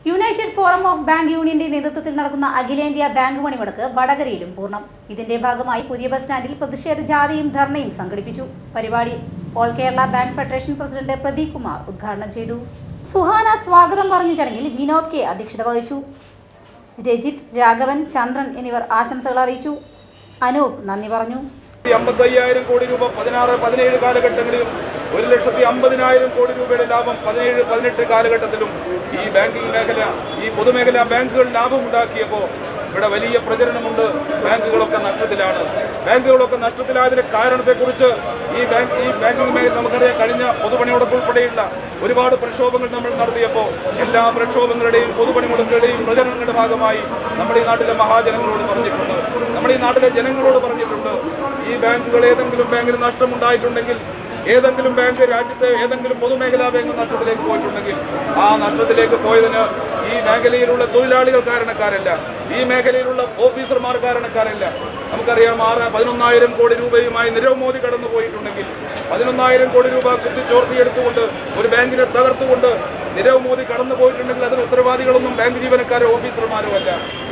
United forum of bank യൂണിയന്റെ നേതൃത്വത്തിൽ നടക്കുന്ന അഖിലേന്ത്യാ ബാങ്ക് പണിമുടക്ക് വടകരയിലും പൂർണ്ണം ഇതിന്റെ ഭാഗമായി പുതിയ ബസ് സ്റ്റാൻഡിൽ പ്രതിഷേധ ജാഥയും ധർണയും സംഘടിപ്പിച്ചു പരിപാടി all Kerala bank federation president Pradeep Kumar ഉദ്ഘാടനം ചെയ്തു സുഹാന സ്വാഗതം പറഞ്ഞ ചടങ്ങിൽ വിനോദ് കെ അധ്യക്ഷത വഹിച്ചു രജിത് രാഘവൻ ചന്ദ്രൻ എന്നിവർ ആശംസകൾ അറിയിച്ചു അനൂപ് നന്ദി പറഞ്ഞു അമ്പത്തയ്യായിരം കോടി രൂപ പതിനാറ് പതിനേഴ് കാലഘട്ടങ്ങളിലും ഒരു ലക്ഷത്തി അമ്പതിനായിരം കോടി രൂപയുടെ ലാഭം പതിനേഴ് പതിനെട്ട് കാലഘട്ടത്തിലും ഈ ബാങ്കിംഗ് മേഖല ഈ പൊതുമേഖലാ ബാങ്കുകൾ ലാഭമുണ്ടാക്കിയപ്പോൾ ഇവിടെ വലിയ പ്രചരണമുണ്ട് ബാങ്കുകളൊക്കെ നഷ്ടത്തിലാണ് ബാങ്കുകളൊക്കെ നഷ്ടത്തിലായതിന്റെ കാരണത്തെക്കുറിച്ച് ഈ ബാങ്ക് ഈ ബാങ്കിംഗ് മേഖല നമുക്കറിയാം കഴിഞ്ഞ പൊതുപണിമുടക്ക് ഉൾപ്പെടെയുള്ള ഒരുപാട് പ്രക്ഷോഭങ്ങൾ നമ്മൾ നടത്തിയപ്പോൾ എല്ലാ പ്രക്ഷോഭങ്ങളുടെയും പൊതുപണിമുടക്കുകളുടെയും പ്രചരണങ്ങളുടെ ഭാഗമായി നമ്മുടെ ഈ നാട്ടിലെ മഹാജനങ്ങളോട് പറഞ്ഞിട്ടുണ്ട് നമ്മുടെ ഈ നാട്ടിലെ ജനങ്ങളോട് പറഞ്ഞിട്ടുണ്ട് ഈ ബാങ്കുകൾ ഏതെങ്കിലും ബാങ്കിന് നഷ്ടമുണ്ടായിട്ടുണ്ടെങ്കിൽ ഏതെങ്കിലും ബാങ്ക് രാജ്യത്തെ ഏതെങ്കിലും പൊതുമേഖലാ ബാങ്ക് നഷ്ടത്തിലേക്ക് പോയിട്ടുണ്ടെങ്കിൽ ആ നഷ്ടത്തിലേക്ക് പോയതിന് ഈ മേഖലയിലുള്ള തൊഴിലാളികൾ കാരണക്കാരല്ല ഈ മേഖലയിലുള്ള ഓഫീസർമാർ കാരണക്കാരല്ല നമുക്കറിയാം ആറ് പതിനൊന്നായിരം കോടി രൂപയുമായി നിരവ് മോദി കടന്നു പോയിട്ടുണ്ടെങ്കിൽ പതിനൊന്നായിരം കോടി രൂപ കുത്തിച്ചോർത്തിയെടുത്തുകൊണ്ട് ഒരു ബാങ്കിനെ തകർത്തുകൊണ്ട് നിരവ് മോദി കടന്നു പോയിട്ടുണ്ടെങ്കിൽ അതിന് ഉത്തരവാദികളൊന്നും ബാങ്ക് ജീവനക്കാരോ ഓഫീസർമാരോ അല്ല